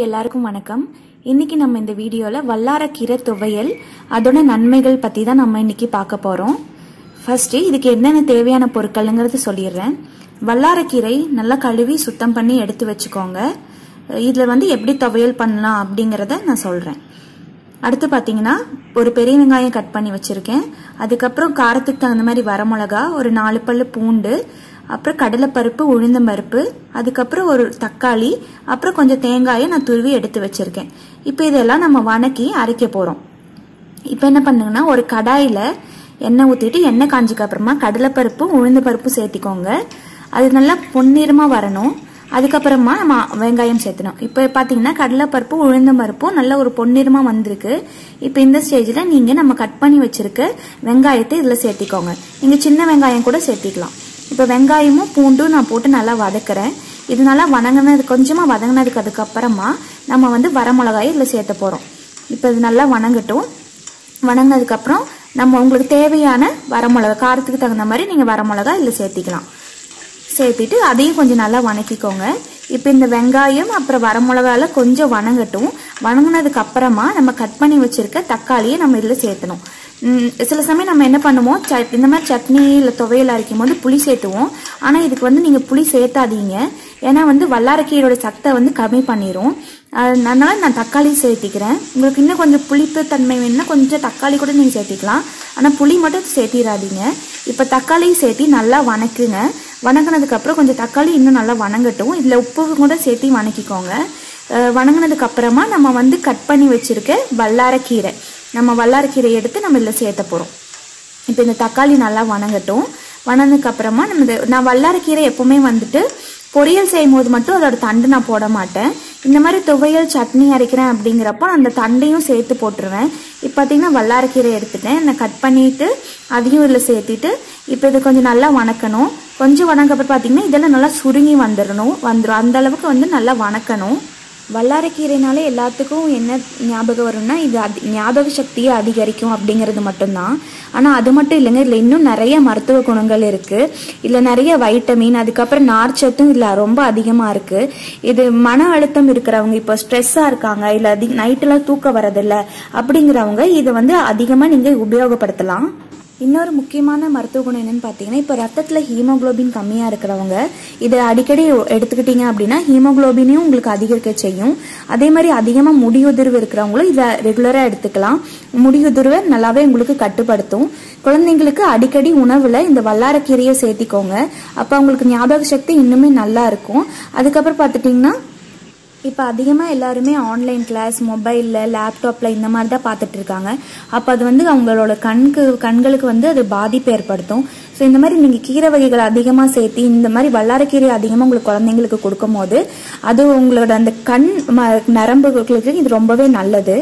எல்லாருக்கும் வணக்கம் இன்னைக்கு நம்ம இந்த வீடியோவில் வல்லாரக்கீரை துவையல் அதோட நன்மைகள் பற்றி தான் நம்ம இன்னைக்கு பார்க்க போகிறோம் ஃபர்ஸ்ட் இதுக்கு என்னென்ன தேவையான பொருட்கள்ங்கிறது சொல்லிடுறேன் வல்லாரக்கீரை நல்லா கழுவி சுத்தம் பண்ணி எடுத்து வச்சுக்கோங்க இதில் வந்து எப்படி துவையல் பண்ணலாம் அப்படிங்கிறத நான் சொல்கிறேன் அடுத்து பார்த்தீங்கன்னா ஒரு பெரிய வெங்காயம் கட் பண்ணி வச்சுருக்கேன் அதுக்கப்புறம் காரத்துக்கு தகுந்த மாதிரி வரமிளகா ஒரு நாலு பல்லு பூண்டு அப்புறம் கடலைப்பருப்பு உளுந்தம்பருப்பு அதுக்கப்புறம் ஒரு தக்காளி அப்புறம் கொஞ்சம் தேங்காயை நான் துருவி எடுத்து வச்சுருக்கேன் இப்போ இதெல்லாம் நம்ம வணக்கி அரைக்க போகிறோம் இப்போ என்ன பண்ணுங்கன்னா ஒரு கடாயில் எண்ணெய் ஊற்றிட்டு எண்ணெய் காஞ்சிக்கு அப்புறமா கடலைப்பருப்பும் உளுந்து பருப்பும் சேர்த்திக்கோங்க அது நல்லா பொன்னிறமாக வரணும் அதுக்கப்புறமா நம்ம வெங்காயம் சேர்த்தணும் இப்போ பார்த்தீங்கன்னா கடலைப்பருப்பும் உளுந்தம் பருப்பும் நல்ல ஒரு பொன்னிறமாக வந்திருக்கு இப்போ இந்த ஸ்டேஜில் நீங்கள் நம்ம கட் பண்ணி வச்சிருக்க வெங்காயத்தை இதில் சேர்த்திக்கோங்க நீங்கள் சின்ன வெங்காயம் கூட சேர்த்திக்கலாம் இப்போ வெங்காயமும் பூண்டும் நான் போட்டு நல்லா வதக்குறேன் இது நல்லா வதங்கினது கொஞ்சமாக வதங்கினதுக்கு அதுக்கப்புறமா நம்ம வந்து வரமிளகாயை இதில் சேர்த்த போகிறோம் இப்போ இது நல்லா வணங்கட்டும் வணங்கினதுக்கப்புறம் நம்ம உங்களுக்கு தேவையான வரமிளகா காரத்துக்கு தகுந்த மாதிரி நீங்கள் வரமிளகா இதில் சேர்த்திக்கலாம் சேர்த்திட்டு அதையும் கொஞ்சம் நல்லா வணக்கிக்கோங்க இப்போ இந்த வெங்காயம் அப்புறம் வரமிளகால கொஞ்சம் வணங்கட்டும் வணங்கினதுக்கு அப்புறமா நம்ம கட் பண்ணி வச்சிருக்க தக்காளியை நம்ம இதில் சேர்த்தணும் சில சமயம் நம்ம என்ன பண்ணுவோம் இந்த மாதிரி சட்னி இல்லை துவையல் அரைக்கும் போது புளி சேர்த்துவோம் ஆனால் இதுக்கு வந்து நீங்கள் புளி சேர்த்தாதீங்க ஏன்னா வந்து வல்லாரக்கீரோட சத்தை வந்து கம்மி பண்ணிடும் அதனால நான் தக்காளி சேர்த்திக்கிறேன் உங்களுக்கு இன்னும் கொஞ்சம் புளிப்பு தன்மை வேணும்னா கொஞ்சம் தக்காளி கூட நீங்கள் சேர்த்திக்கலாம் ஆனால் புளி மட்டும் சேர்த்திடாதீங்க இப்போ தக்காளி சேர்த்தி நல்லா வணக்குங்க வணங்கினதுக்கப்புறம் கொஞ்சம் தக்காளி இன்னும் நல்லா வணங்கட்டும் இதில் உப்பு கூட சேர்த்தி வணக்கிக்கோங்க வணங்கினதுக்கு அப்புறமா நம்ம வந்து கட் பண்ணி வச்சிருக்க வல்லாரக்கீரை நம்ம வல்லாரக்கீரை எடுத்து நம்ம இதில் சேர்த்த போகிறோம் இப்போ இந்த தக்காளி நல்லா வணங்கட்டும் வணங்கினதுக்கு அப்புறமா நம்ம நான் வல்லாரக்கீரை எப்பவுமே வந்துட்டு பொரியல் செய்யும் போது மட்டும் அதோட தண்டு நான் போட மாட்டேன் இந்த மாதிரி துவையல் சட்னி அரைக்கிறேன் அப்படிங்கிறப்ப அந்த தண்டையும் சேர்த்து போட்டுருவேன் இப்போ பார்த்தீங்கன்னா வல்லாரக்கீரை எடுத்துட்டேன் நான் கட் பண்ணிட்டு அதையும் இதில் சேர்த்திட்டு இப்போ இது கொஞ்சம் நல்லா வணக்கணும் கொஞ்சம் வணக்கப்பட்டு பார்த்தீங்கன்னா இதெல்லாம் நல்லா சுருங்கி வந்துடணும் வந்துடும் அந்த அளவுக்கு வந்து நல்லா வணக்கணும் வல்லாரக்கீரைனாலே எல்லாத்துக்கும் என்ன ஞாபகம் வரும்னா இது அதி ஞாபக சக்தியை அதிகரிக்கும் அப்படிங்கிறது மட்டும்தான் ஆனால் அது மட்டும் இல்லைங்க இதில் இன்னும் நிறைய மருத்துவ குணங்கள் இருக்குது இதில் நிறைய வைட்டமின் அதுக்கப்புறம் நார்ச்சத்தும் இதில் ரொம்ப அதிகமாக இருக்குது இது மன அழுத்தம் இருக்கிறவங்க இப்போ ஸ்ட்ரெஸ்ஸாக இருக்காங்க இல்லை அதி நைட்டெல்லாம் தூக்கம் வரதில்லை அப்படிங்கிறவங்க இதை வந்து அதிகமாக நீங்கள் உபயோகப்படுத்தலாம் இன்னொரு முக்கியமான மருத்துவ குணம் என்னன்னு பார்த்தீங்கன்னா இப்போ ரத்தத்தில் ஹீமோக்ளோபின் கம்மியாக இருக்கிறவங்க இதை அடிக்கடி எடுத்துக்கிட்டீங்க அப்படின்னா ஹீமோக்ளோபினையும் உங்களுக்கு அதிகரிக்க செய்யும் அதே மாதிரி அதிகமாக முடியுதிர்வு இருக்கிறவங்களும் இதை ரெகுலராக எடுத்துக்கலாம் முடியுதிர்வை நல்லாவே உங்களுக்கு கட்டுப்படுத்தும் குழந்தைங்களுக்கு அடிக்கடி உணவில் இந்த வல்லாரக்கீரையை சேர்த்திக்கோங்க அப்போ அவங்களுக்கு ஞாபக சக்தி இன்னுமே நல்லா இருக்கும் அதுக்கப்புறம் பார்த்துட்டிங்கன்னா இப்போ அதிகமாக எல்லாருமே ஆன்லைன் கிளாஸ் மொபைலில் லேப்டாப்பில் இந்த மாதிரி தான் பார்த்துட்டு இருக்காங்க அப்போ அது வந்து அவங்களோட கண்க்கு கண்களுக்கு வந்து அது பாதிப்பு ஏற்படுத்தும் ஸோ இந்த மாதிரி நீங்கள் கீரை வகைகள் அதிகமாக சேர்த்து இந்த மாதிரி வல்லாரக்கீரை அதிகமாக உங்களுக்கு குழந்தைங்களுக்கு கொடுக்கும் போது அது உங்களோட அந்த கண் நரம்புகளுக்கு இது ரொம்பவே நல்லது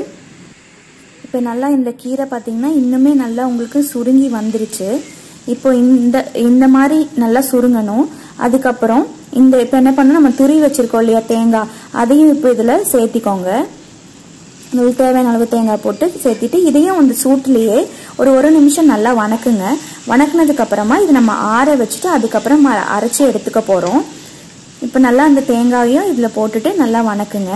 இப்போ நல்லா இந்த கீரை பார்த்தீங்கன்னா இன்னுமே நல்லா உங்களுக்கு சுருங்கி வந்துருச்சு இப்போ இந்த இந்த மாதிரி நல்லா சுருங்கணும் அதுக்கப்புறம் இந்த இப்போ என்ன பண்ணணும் நம்ம துரி வச்சிருக்கோம் இல்லையா தேங்காய் அதையும் இப்போ இதில் சேர்த்திக்கோங்க உங்களுக்கு தேவையான அளவு தேங்காய் போட்டு சேர்த்திட்டு இதையும் அந்த சூட்லேயே ஒரு ஒரு நிமிஷம் நல்லா வணக்குங்க வணக்குனதுக்கு அப்புறமா இது நம்ம ஆற வச்சுட்டு அதுக்கப்புறம் அரைச்சி எடுத்துக்க போகிறோம் இப்போ நல்லா அந்த தேங்காயும் இதில் போட்டுட்டு நல்லா வணக்குங்க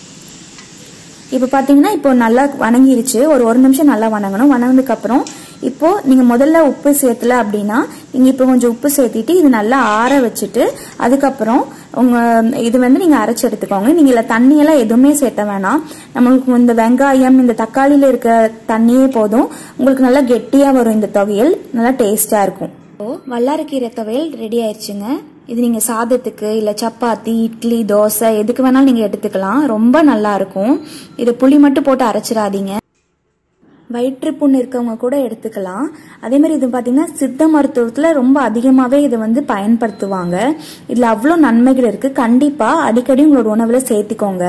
இப்போ பார்த்தீங்கன்னா இப்போ நல்லா வணங்கிருச்சு ஒரு ஒரு நிமிஷம் நல்லா வணங்கணும் வணங்கினதுக்கப்புறம் இப்போ நீங்க முதல்ல உப்பு சேர்த்தல அப்படின்னா நீங்க இப்போ கொஞ்சம் உப்பு சேர்த்திட்டு இது நல்லா ஆற வச்சுட்டு அதுக்கப்புறம் உங்க இது வந்து நீங்க அரைச்சு எடுத்துக்கோங்க நீங்க இல்ல தண்ணியெல்லாம் எதுவுமே சேர்த்த வேணாம் நம்மளுக்கு இந்த வெங்காயம் இந்த தக்காளியில இருக்க தண்ணியே போதும் உங்களுக்கு நல்லா கெட்டியா வரும் இந்த துவையல் நல்லா டேஸ்டா இருக்கும் வல்லாரக்கீரை துவையல் ரெடி ஆயிடுச்சுங்க இது நீங்கள் சாதத்துக்கு இல்லை சப்பாத்தி இட்லி தோசை எதுக்கு வேணாலும் நீங்கள் எடுத்துக்கலாம் ரொம்ப நல்லா இருக்கும் இது புளி மட்டும் போட்டு அரைச்சிடாதீங்க வயிற்று புண் இருக்கவங்க கூட எடுத்துக்கலாம் அதே மாதிரி இது பார்த்தீங்கன்னா சித்த மருத்துவத்தில் ரொம்ப அதிகமாகவே இதை வந்து பயன்படுத்துவாங்க இதில் அவ்வளோ நன்மைகள் இருக்குது கண்டிப்பாக அடிக்கடி உங்களோட உணவில் சேர்த்திக்கோங்க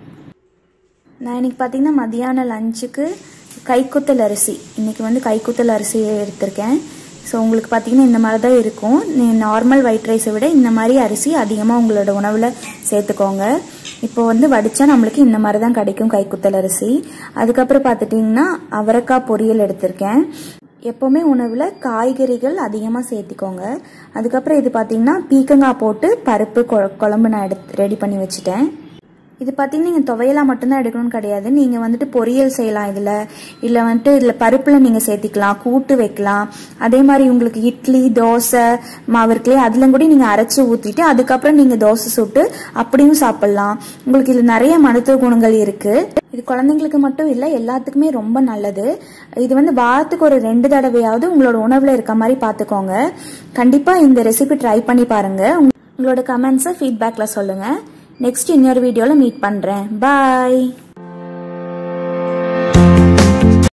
நான் இன்னைக்கு பார்த்தீங்கன்னா மதியான லஞ்சுக்கு கைக்குத்தல் அரிசி இன்னைக்கு வந்து கைக்குத்தல் அரிசி எடுத்திருக்கேன் ஸோ உங்களுக்கு பார்த்தீங்கன்னா இந்த மாதிரி தான் இருக்கும் நார்மல் ஒயிட் ரைஸை விட இந்த மாதிரி அரிசி அதிகமாக உங்களோட உணவில் சேர்த்துக்கோங்க இப்போ வந்து வடித்தா நம்மளுக்கு இந்த மாதிரி தான் கிடைக்கும் கைக்குத்தல் அரிசி அதுக்கப்புறம் பார்த்துட்டிங்கன்னா அவரைக்காய் பொரியல் எடுத்திருக்கேன் எப்போவுமே உணவில் காய்கறிகள் அதிகமாக சேர்த்திக்கோங்க அதுக்கப்புறம் இது பார்த்தீங்கன்னா பீக்கங்காய் போட்டு பருப்பு குழம்பு நான் எடுத்து ரெடி பண்ணி வச்சுட்டேன் இது பார்த்தீங்கன்னா நீங்கள் துவையலாக மட்டும்தான் எடுக்கணும்னு கிடையாது நீங்கள் வந்துட்டு பொரியல் செய்யலாம் இதில் இல்லை வந்துட்டு இதில் பருப்பில் நீங்கள் சேர்த்திக்கலாம் கூட்டு வைக்கலாம் அதே மாதிரி உங்களுக்கு இட்லி தோசை மாவு இருக்குல்லையே அதில் கூட நீங்கள் அரைச்சி ஊற்றிட்டு அதுக்கப்புறம் நீங்கள் தோசை சுட்டு அப்படியும் சாப்பிட்லாம் உங்களுக்கு இதில் நிறைய மருத்துவ குணங்கள் இருக்குது இது குழந்தைங்களுக்கு மட்டும் இல்லை எல்லாத்துக்குமே ரொம்ப நல்லது இது வந்து வாரத்துக்கு ஒரு ரெண்டு தடவையாவது உங்களோட உணவில் இருக்க மாதிரி பார்த்துக்கோங்க கண்டிப்பாக இந்த ரெசிபி ட்ரை பண்ணி பாருங்க உங்களோட கமெண்ட்ஸை ஃபீட்பேக்கில் சொல்லுங்கள் நெக்ஸ்ட் இன்னொரு வீடியோவில் மீட் பண்ணுறேன் பாய்